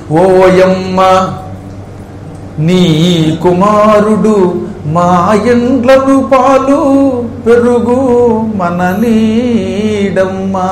ఓయమ్మ నీ కుమారుడు మా ఎండ్లను పాలు పెరుగు మన నీడమ్మా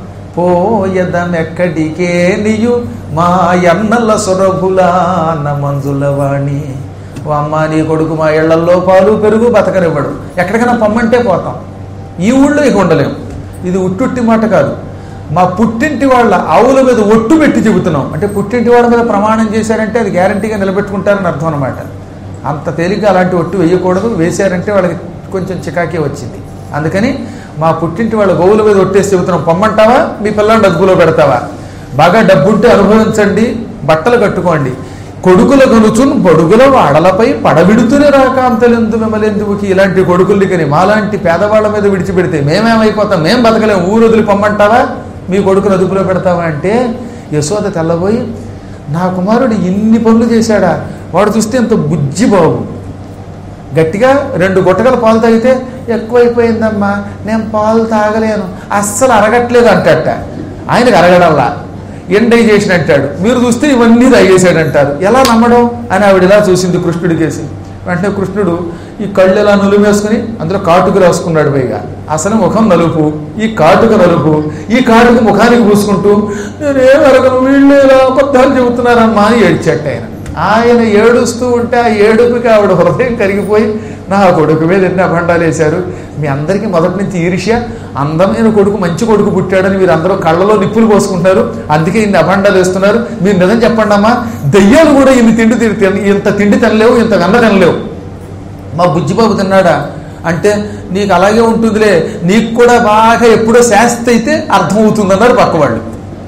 పోయదమెక్కడికే నీయు మా ఎన్నల సురభులాన మంజులవాణి ఓ అమ్మ నీ కొడుకు మా ఇళ్లల్లో పాలు పెరుగు బతకనివ్వడు ఎక్కడికైనా పొమ్మంటే పోతాం ఈ ఊళ్ళో ఇక ఉండలేం ఇది ఉట్టుట్టి మాట కాదు మా పుట్టింటి వాళ్ళ ఆవుల మీద ఒట్టు పెట్టి చెబుతున్నాం అంటే పుట్టింటి వాళ్ళ మీద ప్రమాణం చేశారంటే అది గ్యారంటీగా నిలబెట్టుకుంటారని అర్థం అనమాట అంత తేలిగ్గా అలాంటి ఒట్టు వేయకూడదు వేశారంటే వాళ్ళకి కొంచెం చికాకే వచ్చింది అందుకని మా పుట్టింటి వాళ్ళ గోవుల మీద ఒట్టేసి చెబుతున్నాం పొమ్మంటావా మీ పిల్లని డబ్బులో పెడతావా బాగా డబ్బుంటే అనుభవించండి బట్టలు కట్టుకోండి కొడుకుల గనుచున్ బడుగుల వాడలపై పడబిడుతునే రాకాంతలెందు మిమ్మలెందుకు ఇలాంటి కొడుకుల్ని కని మాలాంటి పేదవాళ్ళ మీద విడిచిపెడితే మేమేమైపోతాం మేం బతకలేం ఊరు వదిలి పొమ్మంటావా మీ కొడుకును అదుపులో పెడతావా అంటే యశోద తెల్లబోయి నా కుమారుడు ఇన్ని పనులు చేశాడా వాడు చూస్తే ఎంత బుజ్జి బాబు గట్టిగా రెండు గుట్టగల పాలు తాగితే ఎక్కువైపోయిందమ్మా నేను పాలు తాగలేను అస్సలు అరగట్లేదు అంటట ఆయనకు అరగడల్లా ఎండై చేసిన అంటాడు మీరు చూస్తే ఇవన్నీ తాగేసాడంటారు ఎలా నమ్మడం అని ఆవిడ ఇలా చూసింది కృష్ణుడి కేసి వెంటనే కృష్ణుడు ఈ కళ్ళు ఇలా నులిమేసుకుని అందులో కాటుకు రాసుకున్నాడు పైగా అసలు ముఖం నలుపు ఈ కాటుక నలుపు ఈ కాటుక ముఖానికి పూసుకుంటూ నేనేం అరగను వీళ్ళు ఇలా అబద్ధాలు చెబుతున్నారమ్మా అని ఏడ్చట్టు ఆయన ఆయన ఏడుస్తూ ఉంటే ఆ ఏడుపుకి ఆవిడ హృదయం కరిగిపోయి నా కొడుకు మీద ఎన్ని అభండాలు వేశారు మీ అందరికీ మొదటి నుంచి ఈర్ష్య అందమైన కొడుకు మంచి కొడుకు పుట్టాడని మీరు అందరూ కళ్ళలో నిప్పులు పోసుకుంటారు అందుకే ఇన్ని అభండాలు వేస్తున్నారు మీరు నిజం చెప్పండి అమ్మా దెయ్యాలు కూడా ఇన్ని తిండి తిని తిన- ఇంత తిండి తినలేవు ఇంత వెన్న తినలేవు మా బుజ్జిబాబు తిన్నాడా అంటే నీకు అలాగే ఉంటుందిలే నీకు కూడా బాగా ఎప్పుడో శాస్తి అయితే అర్థమవుతుందన్నారు పక్కవాళ్ళు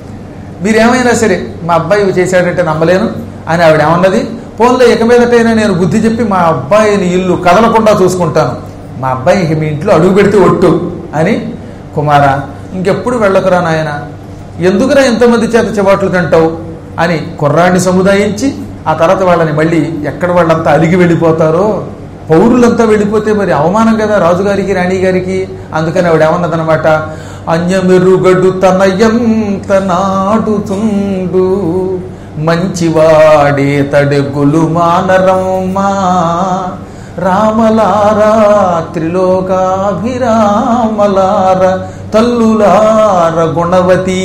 మీరేమైనా సరే మా అబ్బాయి ఇవి చేశాడంటే నమ్మలేను అని ఆవిడ ఏమన్నది పోన్లో ఇక మీదటైనా నేను బుద్ధి చెప్పి మా అబ్బాయిని ఇల్లు కదలకుండా చూసుకుంటాను మా అబ్బాయి ఇక మీ ఇంట్లో అడుగు పెడితే ఒట్టు అని కుమార ఇంకెప్పుడు వెళ్ళకురా నాయన ఎందుకురా ఎంతమంది చేత చెబాట్లు తింటావు అని కుర్రాన్ని సముదాయించి ఆ తర్వాత వాళ్ళని మళ్ళీ ఎక్కడ వాళ్ళంతా అలిగి వెళ్ళిపోతారో పౌరులంతా వెళ్ళిపోతే మరి అవమానం కదా రాజుగారికి రాణి గారికి అందుకని ఆవిడ ఏమన్నదనమాట అన్యమెరుగడు తనయంత నాటుతుండు మంచివాడే తడెగులు మానరమ్మా రామలారా త్రిలోకాభిరామలార తల్లులార గుణవతి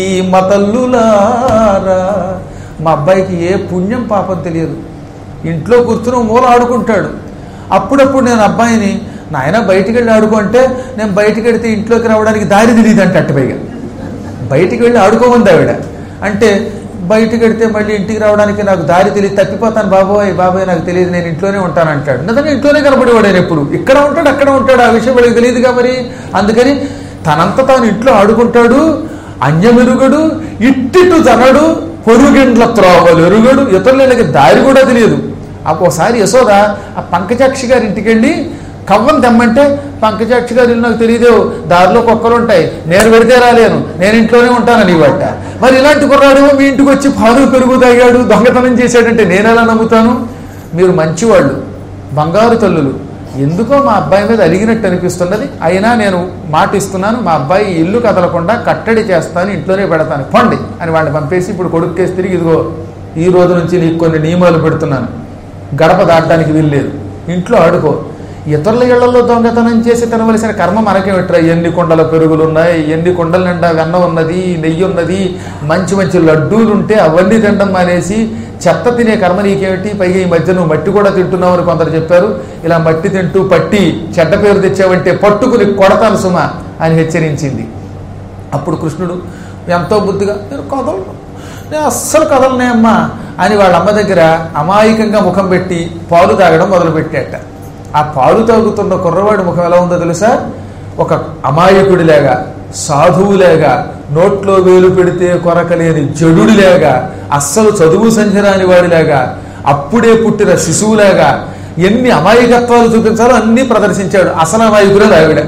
మతల్లులారా మా అబ్బాయికి ఏ పుణ్యం పాపం తెలియదు ఇంట్లో కూర్చుని మూల ఆడుకుంటాడు అప్పుడప్పుడు నేను అబ్బాయిని నాయన బయటికి వెళ్ళి ఆడుకో అంటే నేను బయటికి వెడితే ఇంట్లోకి రావడానికి దారి తెలియదు అంటే అట్ట పైగా బయటికి వెళ్ళి ఆడుకోమంది ఆవిడ అంటే బయటికి వెడితే మళ్ళీ ఇంటికి రావడానికి నాకు దారి తెలియదు తప్పిపోతాను బాబోయ్ బాబోయ్ నాకు తెలియదు నేను ఇంట్లోనే ఉంటాను అంటాడు నిజంగా ఇంట్లోనే కనపడేవాడు ఆయన ఎప్పుడు ఇక్కడ ఉంటాడు అక్కడ ఉంటాడు ఆ విషయం వాడికి తెలియదుగా మరి అందుకని తనంత తాను ఇంట్లో ఆడుకుంటాడు అన్యమెరుగడు ఇట్టిట్టు తనడు పొరుగిండ్ల త్రోవలు ఎరుగడు ఇతరులకి దారి కూడా తెలియదు ఒకసారి యశోద ఆ పంకజాక్షి గారి ఇంటికి వెళ్ళి కవ్వం తెమ్మంటే పంకజాక్షి గారు ఇల్లు నాకు తెలియదు దారిలో కుక్కలు ఉంటాయి నేను పెడితే రాలేను నేను ఇంట్లోనే ఉంటానని ఇవ్వట మరి ఇలాంటి కుర్రాడు మీ ఇంటికి వచ్చి పాలు పెరుగు తాగాడు దొంగతనం చేశాడంటే నేను ఎలా నమ్ముతాను మీరు మంచివాళ్ళు బంగారు తల్లులు ఎందుకో మా అబ్బాయి మీద అలిగినట్టు అనిపిస్తున్నది అయినా నేను మాట ఇస్తున్నాను మా అబ్బాయి ఇల్లు కదలకుండా కట్టడి చేస్తాను ఇంట్లోనే పెడతాను పండి అని వాళ్ళని పంపేసి ఇప్పుడు కొడుక్కేసి తిరిగి ఇదిగో ఈ రోజు నుంచి నీకు కొన్ని నియమాలు పెడుతున్నాను గడప దాటడానికి వీల్లేదు ఇంట్లో ఆడుకో ఇతరుల ఇళ్లలో దొంగతనం చేసి తినవలసిన కర్మ మనకేమిట్రా ఎన్ని కొండల పెరుగులు ఉన్నాయి ఎన్ని కొండల నిండా వెన్న ఉన్నది నెయ్యి ఉన్నది మంచి మంచి లడ్డూలు ఉంటే అవన్నీ తినడం మానేసి చెత్త తినే కర్మ నీకేమిటి పైగా ఈ మధ్య నువ్వు మట్టి కూడా తింటున్నావు అని కొందరు చెప్పారు ఇలా మట్టి తింటూ పట్టి చెడ్డ పేరు తెచ్చావంటే పట్టుకుని కొడతాను సుమ అని హెచ్చరించింది అప్పుడు కృష్ణుడు ఎంతో బుద్ధిగా నేను కదలను నేను అస్సలు కదలనే అమ్మా అని వాళ్ళ అమ్మ దగ్గర అమాయకంగా ముఖం పెట్టి పాలు తాగడం మొదలుపెట్టాట ఆ పాలు తాగుతున్న కుర్రవాడి ముఖం ఎలా ఉందో తెలుసా ఒక అమాయకుడిలాగా సాధువులేగా నోట్లో వేలు పెడితే కొరకలేని జడుడిలాగా అస్సలు చదువు సంచరాని వాడిలాగా అప్పుడే పుట్టిన శిశువులాగా ఎన్ని అమాయకత్వాలు చూపించాలో అన్నీ ప్రదర్శించాడు అసలు అమాయకుడే ఆవిడ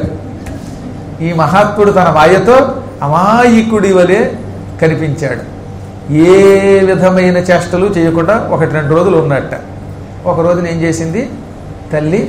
ఈ మహాత్ముడు తన మాయతో అమాయకుడి వలె కనిపించాడు ఏ విధమైన చేష్టలు చేయకుండా ఒకటి రెండు రోజులు ఉన్నట్ట ఒక రోజున ఏం చేసింది తల్లి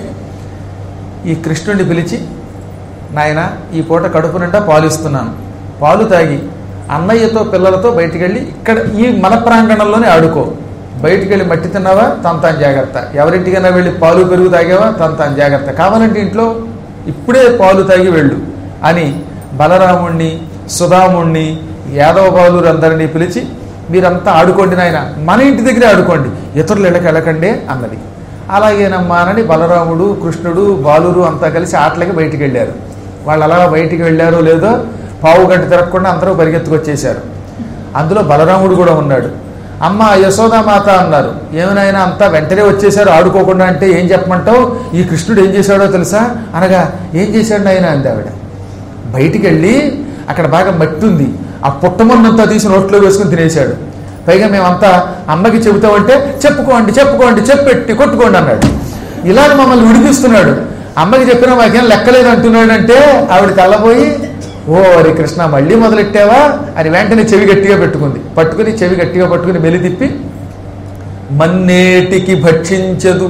ఈ కృష్ణుడిని పిలిచి నాయన ఈ పూట కడుపు నిండా పాలు ఇస్తున్నాను పాలు తాగి అన్నయ్యతో పిల్లలతో బయటికి వెళ్ళి ఇక్కడ ఈ మన ప్రాంగణంలోనే ఆడుకో బయటికి వెళ్ళి మట్టి తిన్నావా తంతాను జాగ్రత్త ఎవరింటికైనా వెళ్ళి పాలు పెరుగు తాగావా తంతాను జాగ్రత్త కావాలంటే ఇంట్లో ఇప్పుడే పాలు తాగి వెళ్ళు అని బలరాముణ్ణి సుధాముణ్ణి యాదవ బాలురు అందరినీ పిలిచి మీరంతా ఆడుకోండి నాయన మన ఇంటి దగ్గరే ఆడుకోండి ఇతరులు ఇళ్ళకి వెళ్ళకండి అన్నది అలాగేనమ్మా అని బలరాముడు కృష్ణుడు బాలురు అంతా కలిసి ఆటలకి బయటికి వెళ్ళారు వాళ్ళు అలా బయటికి వెళ్ళారో లేదో పావు గంట తిరగకుండా అందరూ పరిగెత్తుకొచ్చేశారు అందులో బలరాముడు కూడా ఉన్నాడు అమ్మ యశోదామాత అన్నారు ఏమైనా అంతా వెంటనే వచ్చేసారు ఆడుకోకుండా అంటే ఏం చెప్పమంటావు ఈ కృష్ణుడు ఏం చేశాడో తెలుసా అనగా ఏం చేశాడు ఆయన అంది ఆవిడ బయటికి వెళ్ళి అక్కడ బాగా మట్టి ఉంది ఆ పుట్టమన్నంతా తీసి నోట్లో వేసుకుని తినేశాడు పైగా మేమంతా అమ్మకి చెబుతామంటే చెప్పుకోండి చెప్పుకోండి చెప్పెట్టి కొట్టుకోండి అన్నాడు ఇలాగ మమ్మల్ని విడిపిస్తున్నాడు అమ్మకి చెప్పినా మాకేం లెక్కలేదు అంటున్నాడు అంటే ఆవిడ తెల్లబోయి ఓ అరే కృష్ణ మళ్ళీ మొదలెట్టావా అని వెంటనే చెవి గట్టిగా పెట్టుకుంది పట్టుకుని చెవి గట్టిగా పట్టుకుని మెలి తిప్పి మన్నేటికి భక్షించదు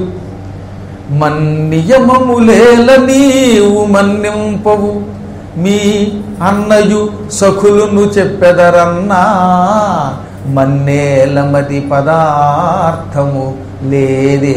మన్నియమములేల నీవు మన్నింపవు మీ అన్నయు సఖులును చెప్పెదరన్నా మన్నేలమది పదార్థము లేదే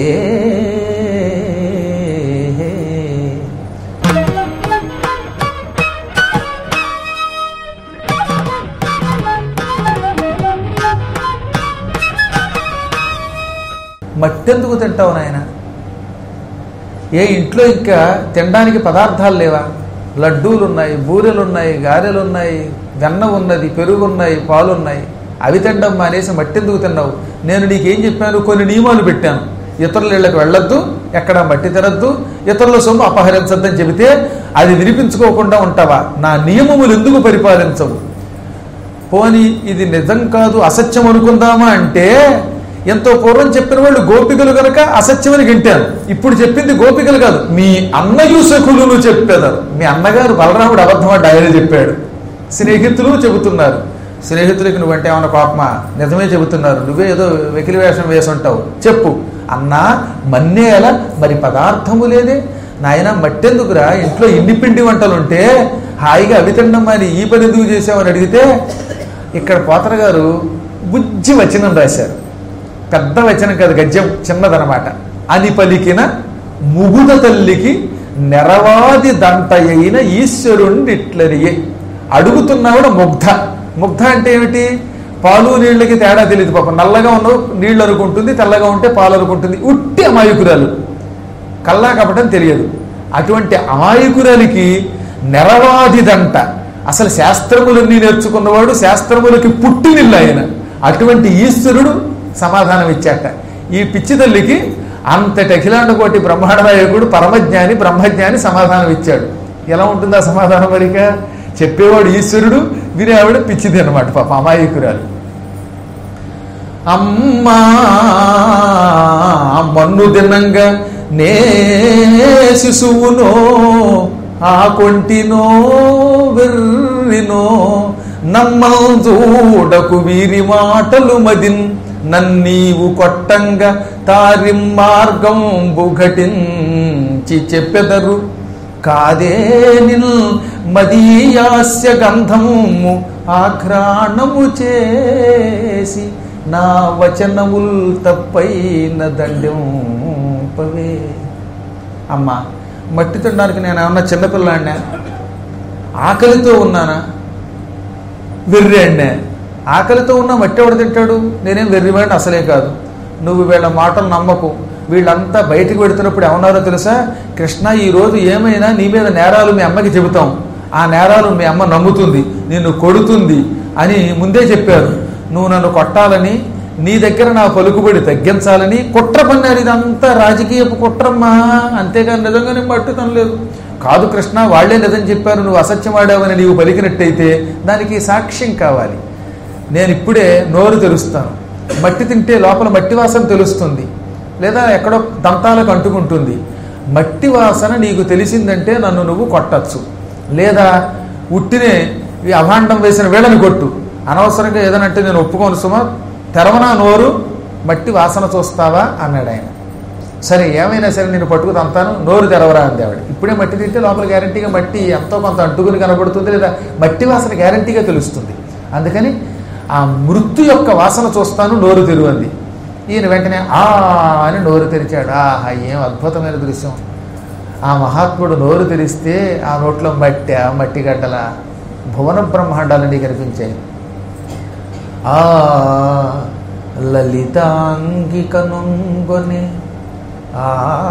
మట్టెందుకు తింటావు నాయన ఏ ఇంట్లో ఇంకా తినడానికి పదార్థాలు లేవా లడ్డూలు ఉన్నాయి బూరెలు ఉన్నాయి గారెలు ఉన్నాయి వెన్న ఉన్నది పెరుగు ఉన్నాయి పాలు ఉన్నాయి అవి తినడం మానేసి మట్టెందుకు తిన్నావు నేను నీకేం చెప్పాను కొన్ని నియమాలు పెట్టాను ఇతరుల ఇళ్ళకి వెళ్ళొద్దు ఎక్కడ మట్టి తినద్దు ఇతరుల సొమ్ము అపహరించద్దని చెబితే అది వినిపించుకోకుండా ఉంటావా నా నియమములు ఎందుకు పరిపాలించవు పోని ఇది నిజం కాదు అసత్యం అనుకుందామా అంటే ఎంతో పూర్వం చెప్పిన వాళ్ళు గోపికలు కనుక అసత్యమని గింటారు ఇప్పుడు చెప్పింది గోపికలు కాదు మీ అన్నయు సఖులు చెప్పేదారు మీ అన్నగారు బలరాముడు అబద్ధమా ఆయన చెప్పాడు స్నేహితులు చెబుతున్నారు స్నేహితులకి నువ్వంటే ఏమన్నా కోపమా నిజమే చెబుతున్నారు నువ్వే ఏదో వెకిలి వేషం వేసి ఉంటావు చెప్పు అన్నా మన్నేల మరి పదార్థము లేదే నాయన మట్టెందుకురా ఇంట్లో ఇన్ని పిండి వంటలు ఉంటే హాయిగా అవి తినడం మరి ఈ పని ఎందుకు చేసామని అడిగితే ఇక్కడ పోతర గారు బుజ్జి వచనం రాశారు పెద్ద వచనం కాదు గద్యం చిన్నదనమాట అని పలికిన ముగుద తల్లికి నెరవాది దంట అయిన ఈశ్వరుండిట్లరియే అడుగుతున్నావిడ ముగ్ధ ముగ్ధ అంటే ఏమిటి పాలు నీళ్ళకి తేడా తెలియదు పాపం నల్లగా ఉన్న నీళ్ళు అనుకుంటుంది తెల్లగా ఉంటే పాలు అనుకుంటుంది ఉట్టి అమాయకురాలు కల్లా కపటం తెలియదు అటువంటి అమాయకురాలికి నెరవాదిదంట అసలు శాస్త్రములన్నీ నేర్చుకున్నవాడు శాస్త్రములకి పుట్టినిల్లు ఆయన అటువంటి ఈశ్వరుడు సమాధానం ఇచ్చాట ఈ పిచ్చి తల్లికి అంతటి అఖిలాండ కోటి బ్రహ్మాండ నాయకుడు పరమజ్ఞాని బ్రహ్మజ్ఞాని సమాధానం ఇచ్చాడు ఎలా ఉంటుంది ఆ సమాధానం మరిక చెప్పేవాడు ఈశ్వరుడు వినేవాడు పిచ్చిది అనమాట పాప అమాయకురాలు అమ్మా మన్ను తిన్నంగా నే శిశువునో ఆ కొంటినో వెర్రినో నమ్మూడకు వీరి మాటలు మదిన్ నన్నీవు కొట్టంగా తారి మార్గం బుఘటించి చెప్పెదరు కాదే నిల్ మదీయాస్య గంధము ఆఘ్రాణము చేసి నా వచనముల్ తప్పైన దండంపవే అమ్మా మట్టి తినడానికి నేను ఏమన్నా చిన్నపిల్లాడినా ఆకలితో ఉన్నానా వెర్రి అన్నే ఆకలితో ఉన్న మట్టి ఎవడు తింటాడు నేనేం వెర్రివాడిని అసలే కాదు నువ్వు వీళ్ళ మాటలు నమ్మకు వీళ్ళంతా బయటికి పెడుతున్నప్పుడు ఏమన్నారో తెలుసా కృష్ణ ఈ రోజు ఏమైనా నీ మీద నేరాలు మీ అమ్మకి చెబుతాం ఆ నేరాలు మీ అమ్మ నమ్ముతుంది నిన్ను కొడుతుంది అని ముందే చెప్పారు నువ్వు నన్ను కొట్టాలని నీ దగ్గర నా పలుకుబడి తగ్గించాలని కుట్ర పన్నారు ఇదంతా రాజకీయపు కుట్రమ్మా అంతేగాని నిజంగా నేను పట్టుతనలేదు కాదు కృష్ణ వాళ్లే నిజం చెప్పారు నువ్వు అసత్యం ఆడావని నీవు పలికినట్టయితే దానికి సాక్ష్యం కావాలి నేను ఇప్పుడే నోరు తెరుస్తాను మట్టి తింటే లోపల మట్టి వాసన తెలుస్తుంది లేదా ఎక్కడో దంతాలకు అంటుకుంటుంది మట్టి వాసన నీకు తెలిసిందంటే నన్ను నువ్వు కొట్టచ్చు లేదా ఉట్టినే ఈ అభాండం వేసిన వేళని కొట్టు అనవసరంగా ఏదనంటే నేను ఒప్పుకోను సుమా తెరవనా నోరు మట్టి వాసన చూస్తావా అన్నాడు ఆయన సరే ఏమైనా సరే నేను పట్టుకు తంతాను నోరు తెరవరా అంది ఆవిడ ఇప్పుడే మట్టి తింటే లోపల గ్యారంటీగా మట్టి ఎంతో కొంత అంటుకుని కనబడుతుంది లేదా మట్టి వాసన గ్యారంటీగా తెలుస్తుంది అందుకని ఆ మృत्यు యొక్క వాసన చూస్తాను నోరు తెరువంది ఈయన వెంటనే ఆ అని నోరు తెరిచాడు ఆహా ఏం అద్భుతమైన దృశ్యం ఆ మహాత్ముడు నోరు తెరిస్తే ఆ నోట్లో మట్టి మట్టి గడ్డల భువన బ్రహ్మాండాలని కనిపించాయి ఆ లలితాంగిక నొంగొని ఆ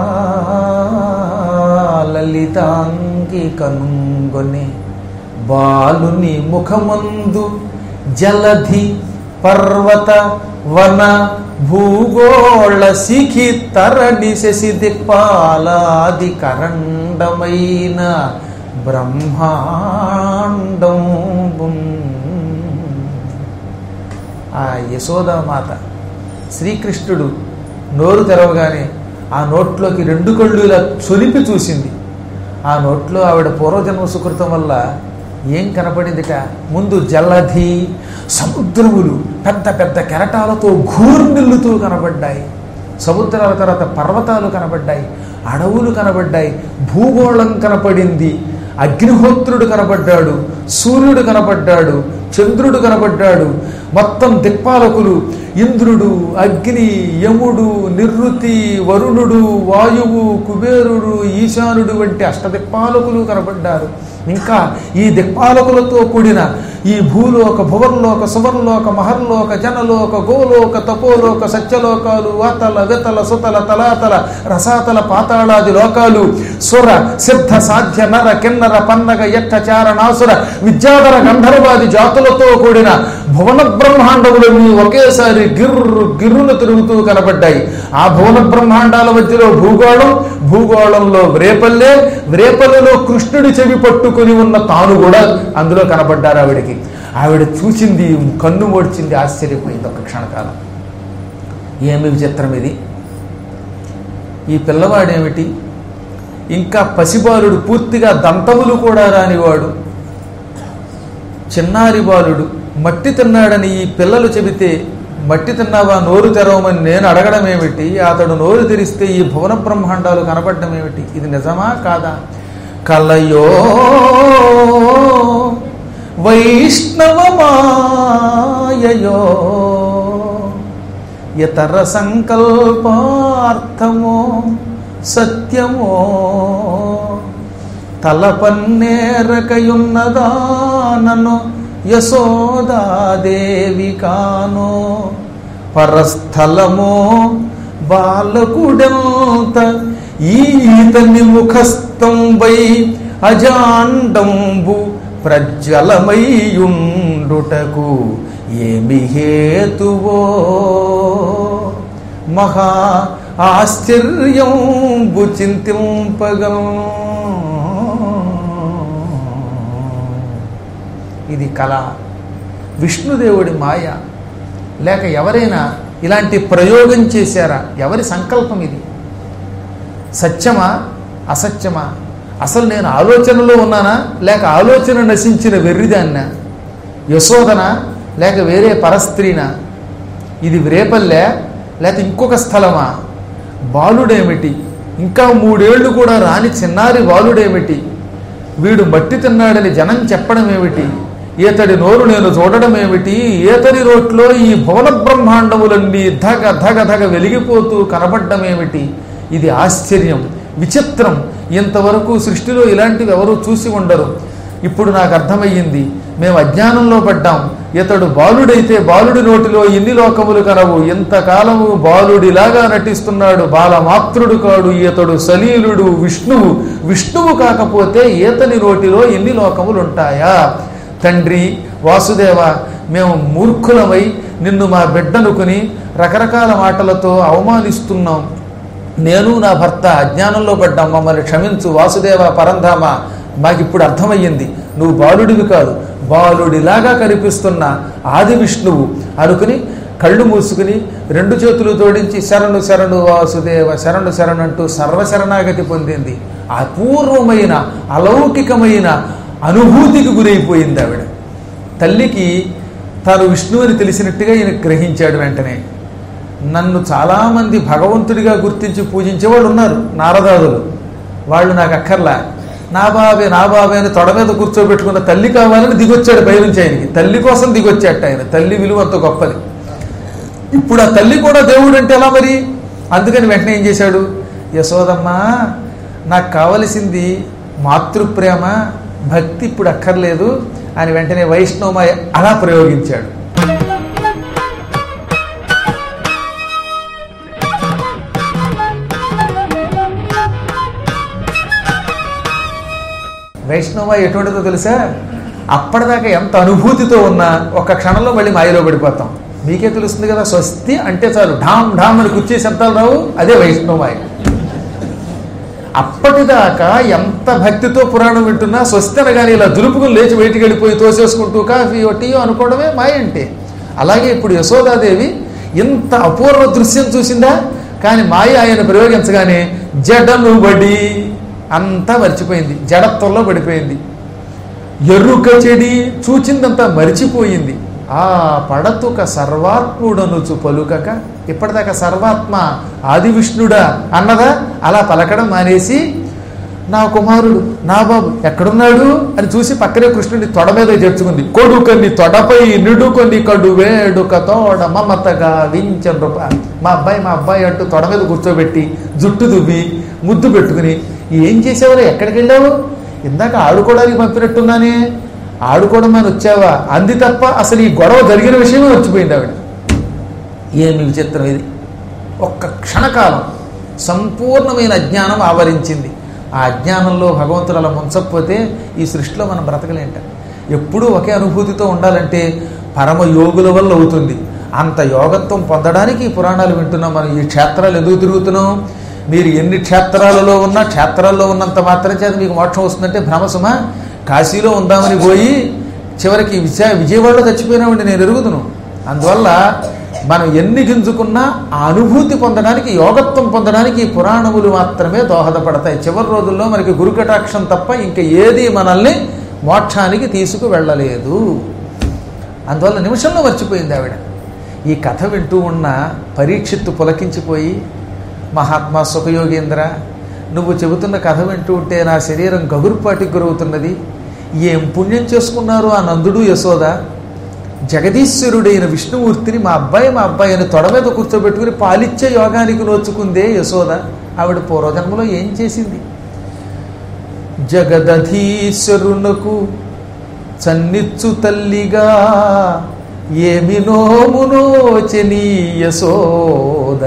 లలితాంగిక నొంగొని బాలుని ముఖమందు జలధి పర్వత వన భూగోళ శిఖి తరణి శశి దిక్పాలాది కరండమైన బ్రహ్మాండం ఆ యశోదామాత శ్రీకృష్ణుడు నోరు తెరవగానే ఆ నోట్లోకి రెండు కళ్ళు ఇలా చొలిపి చూసింది ఆ నోట్లో ఆవిడ పూర్వజన్మ సుకృతం వల్ల ఏం కనపడిందిట ముందు జలధి సముద్రములు పెద్ద పెద్ద కెరటాలతో ఘూర్మిల్లుతూ కనబడ్డాయి సముద్రాల తర్వాత పర్వతాలు కనబడ్డాయి అడవులు కనబడ్డాయి భూగోళం కనపడింది అగ్నిహోత్రుడు కనబడ్డాడు సూర్యుడు కనబడ్డాడు చంద్రుడు కనబడ్డాడు మొత్తం దిక్పాలకులు ఇంద్రుడు అగ్ని యముడు నిర్వృతి వరుణుడు వాయువు కుబేరుడు ఈశానుడు వంటి అష్టదిక్పాలకులు కనబడ్డారు ఇంకా ఈ దిక్పాలకులతో కూడిన ఈ భూలోక భువర్లోక సువర్లోక మహర్లోక జనలోక గోలోక తపోలోక సత్యలోకాలు వాతల వితల సుతల తలాతల రసాతల పాతాళాది లోకాలు సుర సిద్ధ సాధ్య నర కిన్నర పన్నగ యక్ష చారణాసుర విద్యాధర గంధర్వాది జాతులతో కూడిన భువన బ్రహ్మాండములన్నీ ఒకేసారి గిర్రు గిర్రులు తిరుగుతూ కనబడ్డాయి ఆ భువన బ్రహ్మాండాల మధ్యలో భూగోళం భూగోళంలో వ్రేపల్లే వ్రేపల్లిలో కృష్ణుడి చెవి పట్టుకుని ఉన్న తాను కూడా అందులో కనబడ్డారు ఆవిడికి ఆవిడ చూసింది కన్ను మోడ్చింది ఆశ్చర్యపోయింది ఒక క్షణకాలం ఏమి విచిత్రం ఇది ఈ పిల్లవాడేమిటి ఇంకా పసిబాలుడు పూర్తిగా దంతములు కూడా రానివాడు చిన్నారి బాలుడు మట్టి తిన్నాడని ఈ పిల్లలు చెబితే మట్టి తిన్నావా నోరు తెరవమని నేను అడగడం ఏమిటి అతడు నోరు తెరిస్తే ఈ భువన బ్రహ్మాండాలు కనపడడం ఏమిటి ఇది నిజమా కాదా కలయో వైష్ణవమాయయో ఇతర సంకల్పార్థమో సత్యమో తలపన్నేరకయున్నదానను యశోదాదేవి కానో పరస్థలమో బాలకుడెంత ఈతని ముఖస్థంబై అజాండంబు ప్రజ్వలమయ్యుండుటకు ఏమి హేతువో మహా ఆశ్చర్యంబు చింతింపగం ఇది కళ విష్ణుదేవుడి మాయ లేక ఎవరైనా ఇలాంటి ప్రయోగం చేశారా ఎవరి సంకల్పం ఇది సత్యమా అసత్యమా అసలు నేను ఆలోచనలో ఉన్నానా లేక ఆలోచన నశించిన వెర్రిదాన్నా యశోదన లేక వేరే పరస్త్రీనా ఇది రేపల్లే లేక ఇంకొక స్థలమా బాలుడేమిటి ఇంకా మూడేళ్లు కూడా రాని చిన్నారి బాలుడేమిటి వీడు మట్టి తిన్నాడని జనం చెప్పడం ఏమిటి ఈతడి నోరు నేను చూడడం ఏమిటి ఈతడి రోట్లో ఈ భువన బ్రహ్మాండములన్నీ ధగ ధగ ధగ వెలిగిపోతూ కనబడ్డం ఏమిటి ఇది ఆశ్చర్యం విచిత్రం ఇంతవరకు సృష్టిలో ఇలాంటివి ఎవరూ చూసి ఉండరు ఇప్పుడు నాకు అర్థమయ్యింది మేము అజ్ఞానంలో పడ్డాం ఇతడు బాలుడైతే బాలుడి నోటిలో ఎన్ని లోకములు కనవు ఇంతకాలము బాలుడిలాగా నటిస్తున్నాడు బాలమాత్రుడు కాడు ఈతడు సలీలుడు విష్ణువు విష్ణువు కాకపోతే ఈతని నోటిలో ఎన్ని లోకములు ఉంటాయా తండ్రి వాసుదేవ మేము మూర్ఖులమై నిన్ను మా బిడ్డనుకుని రకరకాల మాటలతో అవమానిస్తున్నాం నేను నా భర్త అజ్ఞానంలో పడ్డాం మమ్మల్ని క్షమించు వాసుదేవ పరంధామ మాకిప్పుడు అర్థమయ్యింది నువ్వు బాలుడివి కాదు బాలుడిలాగా కనిపిస్తున్న ఆది విష్ణువు అనుకుని కళ్ళు మూసుకుని రెండు చేతులు తోడించి శరణు శరణు వాసుదేవ శరణు శరణు అంటూ సర్వశరణాగతి పొందింది అపూర్వమైన అలౌకికమైన అనుభూతికి గురైపోయింది ఆవిడ తల్లికి తాను విష్ణువుని తెలిసినట్టుగా ఈయన గ్రహించాడు వెంటనే నన్ను చాలామంది భగవంతుడిగా గుర్తించి పూజించే వాళ్ళు ఉన్నారు నారదాదులు వాళ్ళు నాకు అక్కర్లా నా బాబే నా బాబే అని తొడ మీద కూర్చోబెట్టుకున్న తల్లి కావాలని దిగొచ్చాడు పైనుంచి ఆయనకి తల్లి కోసం దిగొచ్చాట ఆయన తల్లి విలువ అంత గొప్పది ఇప్పుడు ఆ తల్లి కూడా దేవుడు అంటే ఎలా మరి అందుకని వెంటనే ఏం చేశాడు యశోదమ్మ నాకు కావలసింది మాతృప్రేమ భక్తి ఇప్పుడు అక్కర్లేదు అని వెంటనే వైష్ణవ అలా ప్రయోగించాడు వైష్ణవ ఎటువంటిదో తెలుసా అప్పటిదాకా ఎంత అనుభూతితో ఉన్నా ఒక క్షణంలో మళ్ళీ మాయలో పడిపోతాం మీకే తెలుస్తుంది కదా స్వస్తి అంటే చాలు ఢామ్ ఢామ్ అని కుర్చీ శబ్దాలు రావు అదే వైష్ణవమాయ అప్పటిదాకా ఎంత భక్తితో పురాణం వింటున్నా స్వస్తి అనగానే ఇలా దులుపుకుని లేచి బయటికి వెళ్ళిపోయి తోసేసుకుంటూ కాఫీ టీయో అనుకోవడమే మాయ అంటే అలాగే ఇప్పుడు యశోదాదేవి ఇంత అపూర్వ దృశ్యం చూసిందా కానీ మాయ ఆయన ప్రయోగించగానే జడను బడి అంతా మర్చిపోయింది జడత్వంలో పడిపోయింది ఎరుక చెడి చూచిందంతా మరిచిపోయింది ఆ పడతుక సర్వాత్ముడనుచు పలుకక ఇప్పటిదాకా సర్వాత్మ ఆది విష్ణుడా అన్నదా అలా పలకడం మానేసి నా కుమారుడు నా బాబు ఎక్కడున్నాడు అని చూసి పక్కనే కృష్ణుడి తొడ మీద చేర్చుకుంది కొడుకని తొడపై నిడుకొని కడు వేడుక తోడ మమతగా వించన్ రూప మా అబ్బాయి మా అబ్బాయి అంటూ తొడ మీద కూర్చోబెట్టి జుట్టు దువ్వి ముద్దు పెట్టుకుని ఏం చేసావురా ఎక్కడికి వెళ్ళావు ఇందాక ఆడుకోవడానికి పంపినట్టున్నానే ఆడుకోవడం అని వచ్చావా అంది తప్ప అసలు ఈ గొడవ జరిగిన విషయమే వచ్చిపోయింది ఆవిడ ఏమి విచిత్రం ఇది ఒక్క క్షణకాలం సంపూర్ణమైన అజ్ఞానం ఆవరించింది ఆ అజ్ఞానంలో భగవంతుడు అలా ముంచకపోతే ఈ సృష్టిలో మనం బ్రతకలేంట ఎప్పుడూ ఒకే అనుభూతితో ఉండాలంటే పరమ యోగుల వల్ల అవుతుంది అంత యోగత్వం పొందడానికి ఈ పురాణాలు వింటున్నాం మనం ఈ క్షేత్రాలు ఎందుకు తిరుగుతున్నాం మీరు ఎన్ని క్షేత్రాలలో ఉన్నా క్షేత్రాల్లో ఉన్నంత మాత్రం చేత మీకు మోక్షం వస్తుందంటే భ్రమసుమ కాశీలో ఉందామని పోయి చివరికి విజయ విజయవాడలో చచ్చిపోయినామండి నేను ఎరుగుదును అందువల్ల మనం ఎన్ని గింజుకున్నా ఆ అనుభూతి పొందడానికి యోగత్వం పొందడానికి ఈ పురాణములు మాత్రమే దోహదపడతాయి చివరి రోజుల్లో మనకి గురుకటాక్షం తప్ప ఇంకా ఏది మనల్ని మోక్షానికి తీసుకు వెళ్ళలేదు అందువల్ల నిమిషంలో మర్చిపోయింది ఆవిడ ఈ కథ వింటూ ఉన్న పరీక్షిత్తు పులకించిపోయి మహాత్మా సుఖయోగేంద్ర నువ్వు చెబుతున్న కథ వింటూ ఉంటే నా శరీరం గగురుపాటికి గురవుతున్నది ఏం పుణ్యం చేసుకున్నారు ఆ నందుడు యశోద జగదీశ్వరుడైన విష్ణుమూర్తిని మా అబ్బాయి మా అబ్బాయి అని తొడ మీద కూర్చోబెట్టుకుని పాలిచ్చే యోగానికి నోచుకుందే యశోద ఆవిడ పూర్వజన్మలో ఏం చేసింది జగదధీశ్వరునకు చన్నిచ్చు తల్లిగా ఏమి నోమునోచని యశోద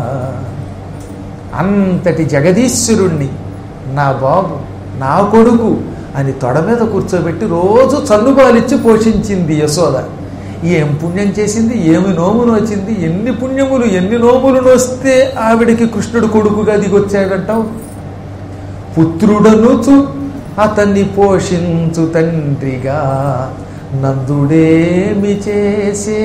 అంతటి జగదీశ్వరుణ్ణి నా బాబు నా కొడుకు అని తొడ మీద కూర్చోబెట్టి రోజు చల్లుబాలిచ్చి పోషించింది యశోద ఏం పుణ్యం చేసింది ఏమి నోములు వచ్చింది ఎన్ని పుణ్యములు ఎన్ని నోములు నోస్తే ఆవిడికి కృష్ణుడు కొడుకుగా దిగొచ్చాడంటావు పుత్రుడనుచు అతన్ని పోషించు తండ్రిగా నందుడేమి చేసే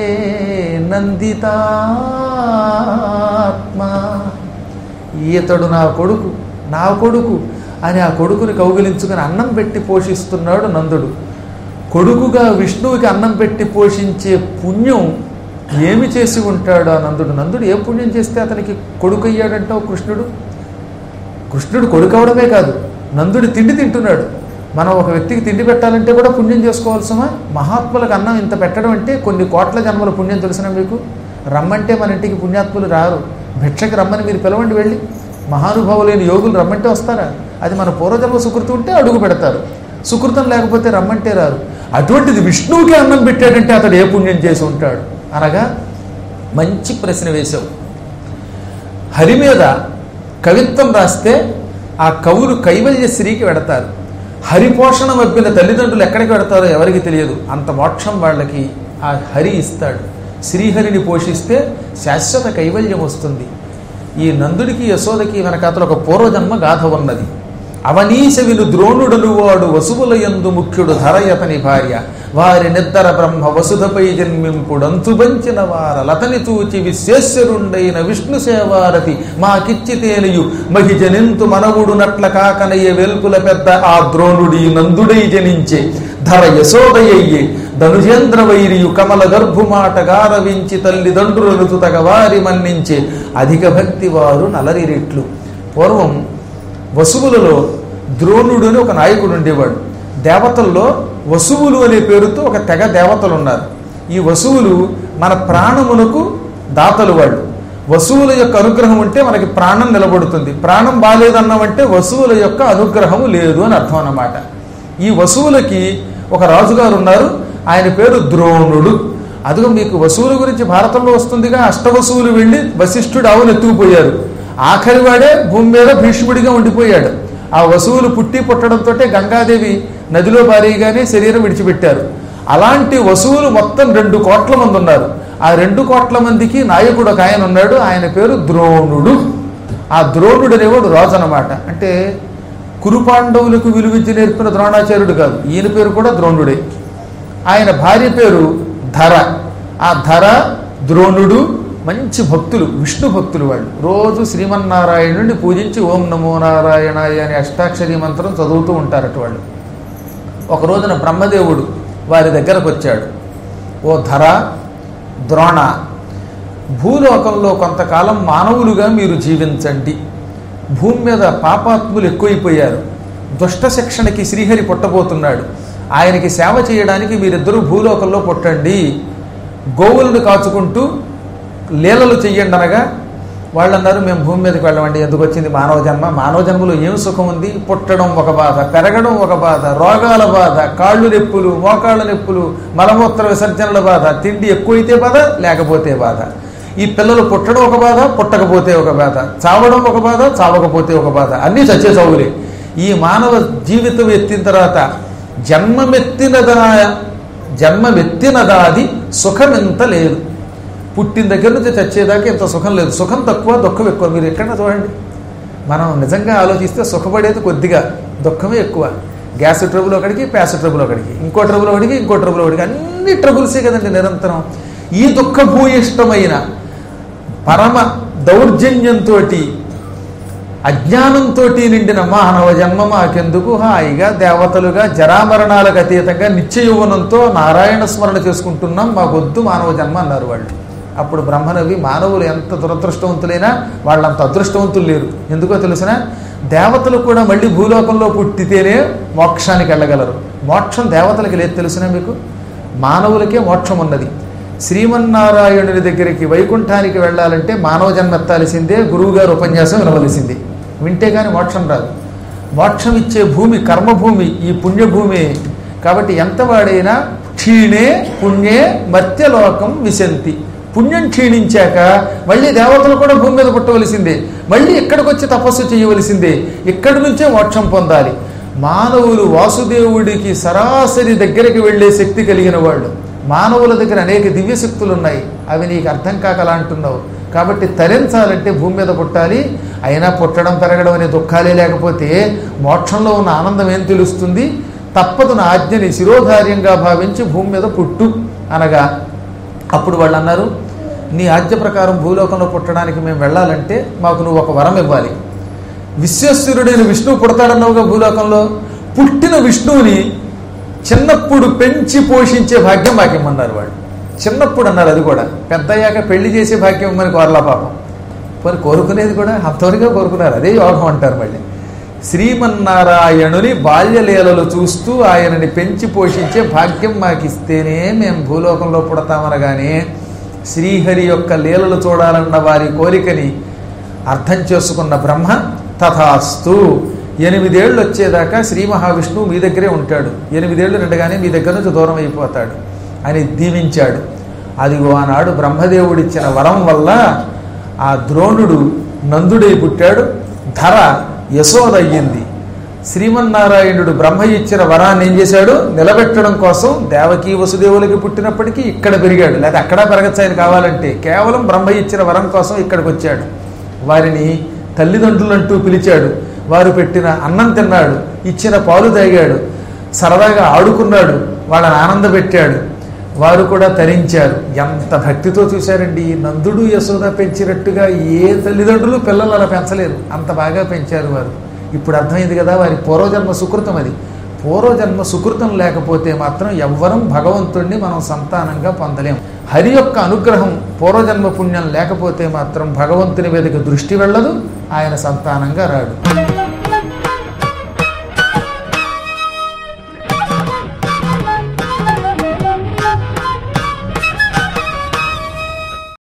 నందితాత్మ ఈతడు నా కొడుకు నా కొడుకు అని ఆ కొడుకుని కౌగిలించుకుని అన్నం పెట్టి పోషిస్తున్నాడు నందుడు కొడుకుగా విష్ణువుకి అన్నం పెట్టి పోషించే పుణ్యం ఏమి చేసి ఉంటాడు ఆ నందుడు నందుడు ఏ పుణ్యం చేస్తే అతనికి కొడుకు అయ్యాడంటావు కృష్ణుడు కృష్ణుడు కొడుకు అవడమే కాదు నందుడు తిండి తింటున్నాడు మనం ఒక వ్యక్తికి తిండి పెట్టాలంటే కూడా పుణ్యం చేసుకోవాల్సమా మహాత్ములకు అన్నం ఇంత పెట్టడం అంటే కొన్ని కోట్ల జన్మల పుణ్యం తెలిసిన మీకు రమ్మంటే మన ఇంటికి పుణ్యాత్ములు రారు భిక్షకి రమ్మని మీరు పిలవండి వెళ్ళి మహానుభావులైన యోగులు రమ్మంటే వస్తారా అది మన పూర్వజన్మ సుకృతి ఉంటే అడుగు పెడతారు సుకృతం లేకపోతే రమ్మంటే రారు అటువంటిది విష్ణువుకి అన్నం పెట్టాడంటే అతడు ఏ పుణ్యం చేసి ఉంటాడు అనగా మంచి ప్రశ్న వేశావు హరి మీద కవిత్వం రాస్తే ఆ కవులు కైవల్య శ్రీకి వెడతారు హరిపోషణ మప్పిన తల్లిదండ్రులు ఎక్కడికి వెడతారో ఎవరికి తెలియదు అంత మోక్షం వాళ్ళకి ఆ హరి ఇస్తాడు శ్రీహరిని పోషిస్తే శాశ్వత కైవల్యం వస్తుంది ఈ నందుడికి యశోదకి వెనకాతలు ఒక పూర్వజన్మ గాథ ఉన్నది అవనీశ విను ద్రోణుడను వాడు వసువులయందు ముఖ్యుడు ధరయతని భార్య వారి నిద్దర బ్రహ్మ వసుధపై జన్మింపుడంతుబంచిన వారలతని తూచి విశ్వేశ్వరుండైన విష్ణు సేవారతి మాకిచ్చితేనయు మహి జనింతు మనవుడు నట్ల కాకనయ్య వెల్పుల పెద్ద ఆ ద్రోణుడి నందుడై జనించే ధర యశోదయ్యే ధనుజేంద్ర వైరియు కమల గర్భుమాట గారవించి తల్లిదండ్రులను తగ వారి మన్నించే అధిక భక్తి వారు నలరి రెట్లు పూర్వం వసువులలో ద్రోణుడు అని ఒక నాయకుడు ఉండేవాడు దేవతల్లో వసువులు అనే పేరుతో ఒక తెగ దేవతలు ఉన్నారు ఈ వసువులు మన ప్రాణమునకు దాతలు వాళ్ళు వసువుల యొక్క అనుగ్రహం ఉంటే మనకి ప్రాణం నిలబడుతుంది ప్రాణం బాగాలేదన్నామంటే వసువుల యొక్క అనుగ్రహము లేదు అని అర్థం అన్నమాట ఈ వసువులకి ఒక రాజుగారు ఉన్నారు ఆయన పేరు ద్రోణుడు అదిగో మీకు వసువుల గురించి భారతంలో వస్తుందిగా అష్టవసువులు వెళ్ళి వశిష్ఠుడు ఆవును ఎత్తుకుపోయారు ఆఖరి వాడే భూమి మీద భీష్ముడిగా ఉండిపోయాడు ఆ వసువులు పుట్టి పుట్టడంతో గంగాదేవి నదిలో భారీగానే శరీరం విడిచిపెట్టారు అలాంటి వసువులు మొత్తం రెండు కోట్ల మంది ఉన్నారు ఆ రెండు కోట్ల మందికి నాయకుడు ఒక ఆయన ఉన్నాడు ఆయన పేరు ద్రోణుడు ఆ ద్రోణుడు అనేవాడు రాజు అనమాట అంటే కురుపాండవులకు విలువిద్య నేర్పిన ద్రోణాచార్యుడు కాదు ఈయన పేరు కూడా ద్రోణుడే ఆయన భార్య పేరు ధర ఆ ధర ద్రోణుడు మంచి భక్తులు విష్ణు భక్తులు వాళ్ళు రోజు శ్రీమన్నారాయణుడిని పూజించి ఓం నమో నారాయణాయ అనే అష్టాక్షరి మంత్రం చదువుతూ ఉంటారట వాళ్ళు ఒక రోజున బ్రహ్మదేవుడు వారి దగ్గరకు వచ్చాడు ఓ ధర ద్రోణ భూలోకంలో కొంతకాలం మానవులుగా మీరు జీవించండి భూమి మీద పాపాత్ములు ఎక్కువైపోయారు దుష్ట శిక్షణకి శ్రీహరి పుట్టబోతున్నాడు ఆయనకి సేవ చేయడానికి మీరిద్దరూ భూలోకంలో పుట్టండి గోవులను కాచుకుంటూ లీలలు చెయ్యండి అనగా వాళ్ళు అన్నారు మేము భూమి మీదకి వెళ్ళమండి ఎందుకు వచ్చింది మానవ జన్మ మానవ జన్మలో ఏం సుఖం ఉంది పుట్టడం ఒక బాధ పెరగడం ఒక బాధ రోగాల బాధ కాళ్ళు నొప్పులు మోకాళ్ళ నొప్పులు మలమూత్ర విసర్జనల బాధ తిండి ఎక్కువైతే బాధ లేకపోతే బాధ ఈ పిల్లలు పుట్టడం ఒక బాధ పుట్టకపోతే ఒక బాధ చావడం ఒక బాధ చావకపోతే ఒక బాధ అన్నీ చచ్చే చౌవులే ఈ మానవ జీవితం ఎత్తిన తర్వాత జన్మమెత్తినదా జన్మమెత్తినదాది సుఖమెంత లేదు పుట్టిన దగ్గర నుంచి చచ్చేదాకా ఇంత సుఖం లేదు సుఖం తక్కువ దుఃఖం ఎక్కువ మీరు ఎక్కడన్నా చూడండి మనం నిజంగా ఆలోచిస్తే సుఖపడేది కొద్దిగా దుఃఖమే ఎక్కువ గ్యాస్ ట్రబుల్ ఒకటికి ప్యాస్ ట్రబుల్ ఒకటికి ఇంకో ట్రబుల్ ఒకటికి ఇంకో ట్రబుల్ ఒకటికి అన్ని ట్రబుల్సే కదండి నిరంతరం ఈ దుఃఖభూయిష్టమైన పరమ దౌర్జన్యంతో అజ్ఞానంతో నిండిన మానవ జన్మ మాకెందుకు హాయిగా దేవతలుగా జరామరణాలకు అతీతంగా నిత్య యౌవనంతో నారాయణ స్మరణ చేసుకుంటున్నాం మాకొద్దు మానవ జన్మ అన్నారు వాళ్ళు అప్పుడు బ్రహ్మనవి మానవులు ఎంత దురదృష్టవంతులైనా వాళ్ళంత అదృష్టవంతులు లేరు ఎందుకో తెలిసిన దేవతలు కూడా మళ్ళీ భూలోకంలో పుట్టితేనే మోక్షానికి వెళ్ళగలరు మోక్షం దేవతలకి లేదు తెలిసిన మీకు మానవులకే మోక్షం ఉన్నది శ్రీమన్నారాయణుని దగ్గరికి వైకుంఠానికి వెళ్ళాలంటే మానవ జన్మ ఎత్తాల్సిందే గురువుగారు ఉపన్యాసం వినవలసింది వింటే కానీ మోక్షం రాదు మోక్షం ఇచ్చే భూమి కర్మభూమి ఈ పుణ్యభూమి కాబట్టి ఎంత వాడైనా క్షీణే పుణ్యే మర్త్యలోకం విశంతి పుణ్యం క్షీణించాక మళ్ళీ దేవతలు కూడా భూమి మీద పుట్టవలసిందే మళ్ళీ ఇక్కడికి వచ్చి తపస్సు చేయవలసిందే ఇక్కడి నుంచే మోక్షం పొందాలి మానవులు వాసుదేవుడికి సరాసరి దగ్గరికి వెళ్ళే శక్తి కలిగిన వాళ్ళు మానవుల దగ్గర అనేక దివ్య శక్తులు ఉన్నాయి అవి నీకు అర్థం కాకలా అంటున్నావు కాబట్టి తరించాలంటే భూమి మీద పుట్టాలి అయినా పుట్టడం పెరగడం అనే దుఃఖాలే లేకపోతే మోక్షంలో ఉన్న ఆనందం ఏం తెలుస్తుంది తప్పదు నా ఆజ్ఞని శిరోధార్యంగా భావించి భూమి మీద పుట్టు అనగా అప్పుడు వాళ్ళు అన్నారు నీ ఆజ్ఞ ప్రకారం భూలోకంలో పుట్టడానికి మేము వెళ్ళాలంటే మాకు నువ్వు ఒక వరం ఇవ్వాలి విశ్వేశ్వరుడైన విష్ణువు పుడతాడన్నావుగా భూలోకంలో పుట్టిన విష్ణువుని చిన్నప్పుడు పెంచి పోషించే భాగ్యం మాకు ఇమ్మన్నారు వాళ్ళు చిన్నప్పుడు అన్నారు అది కూడా పెద్దయ్యాక పెళ్లి చేసే భాగ్యం ఇమ్మని కోరలా పాపం పోనీ కోరుకునేది కూడా అంతవరకే కోరుకున్నారు అదే యోగం అంటారు మళ్ళీ శ్రీమన్నారాయణుని బాల్యలీలలు చూస్తూ ఆయనని పెంచి పోషించే భాగ్యం మాకు ఇస్తేనే మేము భూలోకంలో పుడతామనగానే శ్రీహరి యొక్క లీలలు చూడాలన్న వారి కోరికని అర్థం చేసుకున్న బ్రహ్మ తథాస్తు ఎనిమిదేళ్ళు వచ్చేదాకా శ్రీ మహావిష్ణువు మీ దగ్గరే ఉంటాడు ఎనిమిదేళ్ళు నిండగానే మీ దగ్గర నుంచి దూరం అయిపోతాడు అని దీవించాడు అదిగో ఆనాడు బ్రహ్మదేవుడిచ్చిన వరం వల్ల ఆ ద్రోణుడు నందుడై పుట్టాడు ధర యశోద అయ్యింది శ్రీమన్నారాయణుడు బ్రహ్మ ఇచ్చిన వరాన్ని ఏం చేశాడు నిలబెట్టడం కోసం దేవకీ వసుదేవులకి పుట్టినప్పటికీ ఇక్కడ పెరిగాడు లేదా అక్కడ పెరగచ్చు ఆయన కావాలంటే కేవలం బ్రహ్మ ఇచ్చిన వరం కోసం ఇక్కడికి వచ్చాడు వారిని తల్లిదండ్రులంటూ పిలిచాడు వారు పెట్టిన అన్నం తిన్నాడు ఇచ్చిన పాలు తాగాడు సరదాగా ఆడుకున్నాడు వాళ్ళని ఆనందపెట్టాడు వారు కూడా తరించారు ఎంత భక్తితో చూశారండి నందుడు యశోద పెంచినట్టుగా ఏ తల్లిదండ్రులు పిల్లలు అలా పెంచలేరు అంత బాగా పెంచారు వారు ఇప్పుడు అర్థమైంది కదా వారి పూర్వజన్మ సుకృతం అది పూర్వజన్మ సుకృతం లేకపోతే మాత్రం ఎవ్వరం భగవంతుణ్ణి మనం సంతానంగా పొందలేం హరి యొక్క అనుగ్రహం పూర్వజన్మ పుణ్యం లేకపోతే మాత్రం భగవంతుని మీదకి దృష్టి వెళ్ళదు ఆయన సంతానంగా రాడు